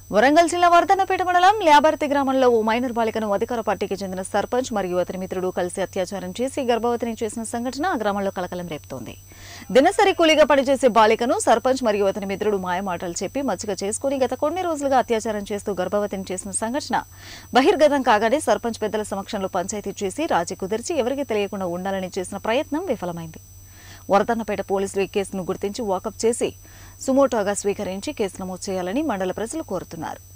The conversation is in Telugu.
వరంగల్ జిల్లా వర్ధన్నపేట మండలం ల్యాబర్తి గ్రామంలో ఓ మైనర్ బాలికను అధికార పార్టీకి చెందిన సర్పంచ్ మరియు అతని మిత్రుడు కలిసి అత్యాచారం చేసి గర్భవతిని చేసిన సంఘటన ఆ గ్రామంలో కలకలం రేపుతోంది దినసరి కూలీగా పనిచేసే బాలికను సర్పంచ్ మరియు అతని మిత్రుడు మాయమాటలు చెప్పి మచ్చిక చేసుకుని గత కొన్ని రోజులుగా అత్యాచారం చేస్తూ గర్భవతిని చేసిన సంఘటన బహిర్గతం కాగానే సర్పంచ్ పెద్దల సమక్షంలో పంచాయతీ చేసి రాజీ కుదిర్చి ఎవరికీ తెలియకుండా ఉండాలని చేసిన ప్రయత్నం విఫలమైంది వరదన్నపేట పోలీసులు ఈ కేసును గుర్తించి వాకప్ చేసి సుమోటోగా స్వీకరించి కేసు నమోదు చేయాలని మండల ప్రజలు కోరుతున్నారు